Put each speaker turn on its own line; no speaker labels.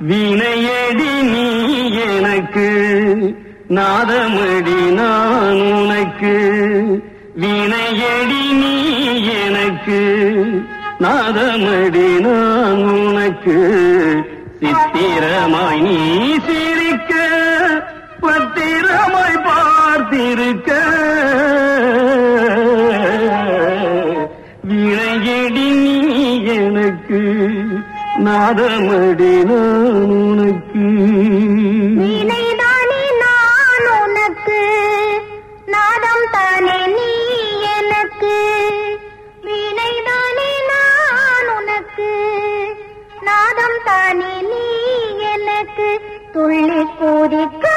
வீணையடி நீ எனக்கு நாதமடி நான் உனக்கு வீணையடி நீ எனக்கு நாதமடி நான் உனக்கு சித்திரமாய் நீ சிரிக்க பத்திரமாய் பார்த்திருக்க விளையடி நீ எனக்கு நாதமடி நான் உனக்கு
வீணைதானே நான் உனக்கு நாதம் தானே நீ எனக்கு வீணைதானே நான் உனக்கு நாதம் தானே நீ எனக்கு துள்ளி குதிக்க